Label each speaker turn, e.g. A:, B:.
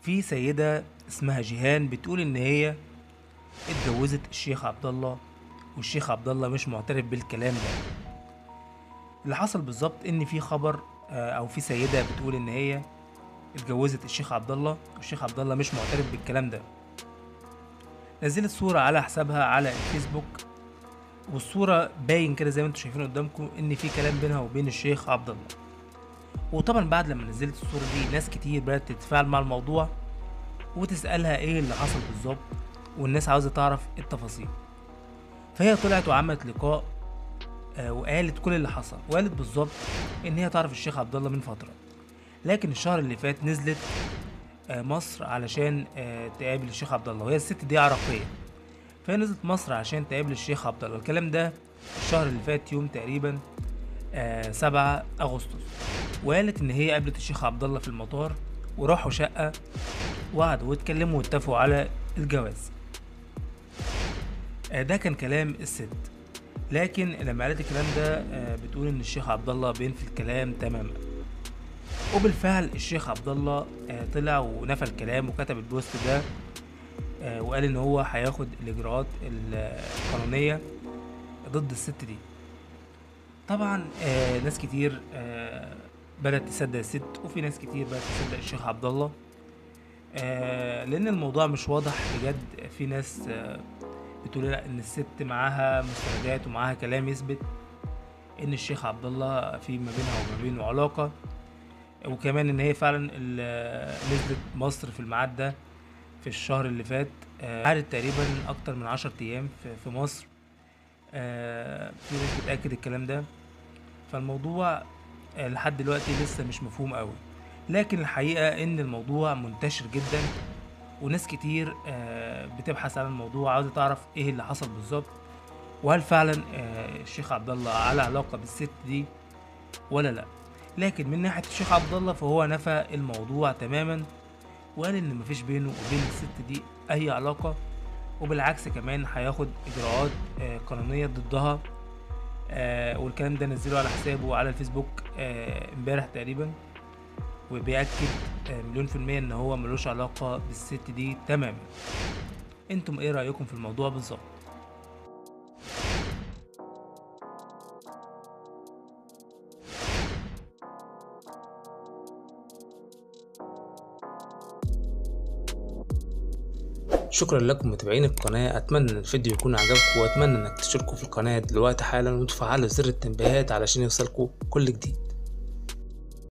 A: في سيدة اسمها جيهان بتقول إن هي اتجوزت الشيخ عبد الله والشيخ عبد الله مش معترف بالكلام ده اللي حصل بالظبط إن في خبر آه، أو في سيدة بتقول إن هي اتجوزت الشيخ عبد الله والشيخ عبد الله مش معترف بالكلام ده نزلت صورة على حسابها على الفيسبوك والصورة باين كده زي ما انتم شايفين قدامكم ان في كلام بينها وبين الشيخ عبد الله وطبعا بعد لما نزلت الصورة دي ناس كتير بدأت تتفاعل مع الموضوع وتسألها ايه اللي حصل بالظبط والناس عاوزة تعرف التفاصيل فهي طلعت وعملت لقاء آه، وقالت كل اللي حصل وقالت بالظبط ان هي تعرف الشيخ عبد الله من فترة لكن الشهر اللي فات نزلت آه، مصر علشان آه، تقابل الشيخ عبد الله وهي الست دي عراقية فهي نزلت مصر عشان تقابل الشيخ عبد الله الكلام ده الشهر اللي فات يوم تقريبا آه، سبعة أغسطس وقالت إن هي قابلت الشيخ عبد الله في المطار وراحوا شقة وقعدوا واتكلموا واتفقوا على الجواز آه، ده كان كلام الست لكن لما قالت الكلام ده آه، بتقول ان الشيخ عبد الله بينفي الكلام تماما وبالفعل الشيخ عبد الله آه، طلع ونفى الكلام وكتب البوست ده آه، وقال ان هو هياخد الاجراءات القانونيه ضد الست دي طبعا آه، ناس كتير آه، بدات تصدق الست وفي ناس كتير بدات تصدق الشيخ عبد الله آه، لان الموضوع مش واضح بجد في ناس آه، بتقول لا ان الست معاها مستندات ومعاها كلام يثبت ان الشيخ عبد الله في ما بينها وما بينه علاقه وكمان ان هي فعلا ال- نزلت مصر في الميعاد ده في الشهر اللي فات آه، قعدت تقريبا اكتر من عشر ايام في, في مصر آه، في ناس بتاكد الكلام ده فالموضوع آه، لحد دلوقتي لسه مش مفهوم قوي لكن الحقيقه ان الموضوع منتشر جدا وناس كتير آه، بتبحث عن الموضوع عاوزه تعرف ايه اللي حصل بالظبط وهل فعلا آه، الشيخ عبد الله على علاقه بالست دي ولا لا لكن من ناحيه الشيخ عبد الله فهو نفى الموضوع تماما وقال ان مفيش بينه وبين الست دي اي علاقه وبالعكس كمان هياخد اجراءات آه، قانونيه ضدها آه، والكلام ده نزله على حسابه على الفيسبوك آه، امبارح تقريبا وبيأكد آه، مليون في المية ان هو ملوش علاقة بالست دي تماما انتم ايه رأيكم في الموضوع بالظبط شكرا لكم متابعين القناة أتمنى إن الفيديو يكون عجبكم وأتمنى إنك تشتركوا في القناة دلوقتي حالا وتفعلوا زر التنبيهات علشان يوصلكوا كل جديد